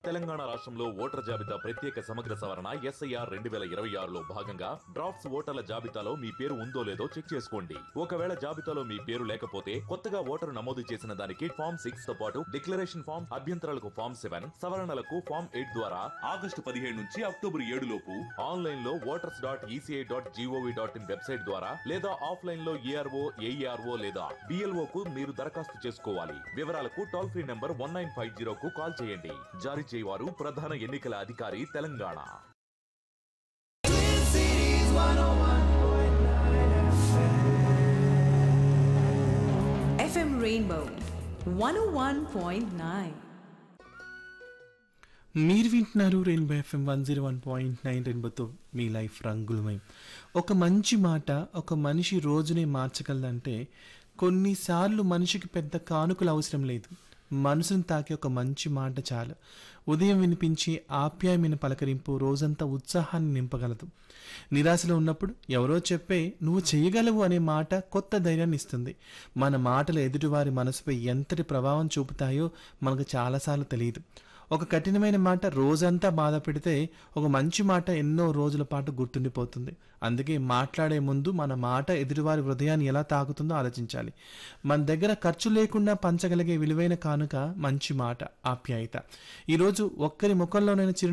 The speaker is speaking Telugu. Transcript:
తెలంగాణ రాష్ట్రంలో ఓటర్ జాబితా ప్రత్యేక సమగ్ర సవరణ ఎస్ఐఆర్ రెండు వేల ఇరవై ఆరులో భాగంగా డ్రాఫ్ట్స్ ఓటర్ల జాబితాలో మీ పేరు ఉందో లేదో చెక్ చేసుకోండి ఒకవేళ జాబితాలో మీ పేరు లేకపోతే కొత్తగా ఓటరు నమోదు చేసిన దానికి ఫామ్ సిక్స్ తో పాటు డిక్లరేషన్ ఫామ్ అభ్యంతరాలకు ఫామ్ సెవెన్ సవరణలకు ఫామ్ ఎయిట్ ద్వారా ఆగస్టు పదిహేడు నుంచి అక్టోబర్ ఏడు లోపు ఆన్లైన్ లో voters dot ECI dot gov dot in website ద్వారా లేదా ఆఫ్లైన్ లో ఏఆర్ఓ ఏఈఆర్ఓ లేదా బిఎల్ఓ కు మీరు దరఖాస్తు చేసుకోవాలి వివరాలకు toll free number one nine five zero కు కాల్ చేయండి జారీ చేయవారు ప్రధాన ఎన్నికల అధికారి తెలంగాణ FM Rainbow 101.9. మీరు వింటున్నారు rainbow FM one zero one point nine రెయిన్బోతో మీ లైఫ్ రంగులమయం ఒక మంచి మాట ఒక మనిషి రోజునే మార్చగలదంటే కొన్నిసార్లు మనిషికి పెద్ద కానుకలు అవసరం లేదు మనసును తాకే ఒక మంచి మాట చాలు ఉదయం వినిపించే ఆప్యాయమైన పలకరింపు రోజంతా ఉత్సాహాన్ని నింపగలదు నిరాశలో ఉన్నప్పుడు ఎవరో చెప్పే నువ్వు చేయగలవు అనే మాట కొత్త ధైర్యాన్ని ఇస్తుంది మన మాటలు ఎదుటివారి మనసుపై ఎంతటి ప్రభావం చూపుతాయో మనకు చాలాసార్లు తెలియదు ఒక కఠినమైన మాట రోజంతా బాధ పెడితే ఒక మంచి మాట ఎన్నో రోజుల పాటు గుర్తుండిపోతుంది అందుకే మాట్లాడే ముందు మన మాట ఎదుటివారి హృదయాన్ని ఎలా తాకుతుందో ఆలోచించాలి మన దగ్గర ఖర్చు లేకుండా పంచగలిగే విలువైన కానుక మంచి మాట ఆప్యాయత ఈరోజు ఒక్కరి ముఖంలోనైనా చిరు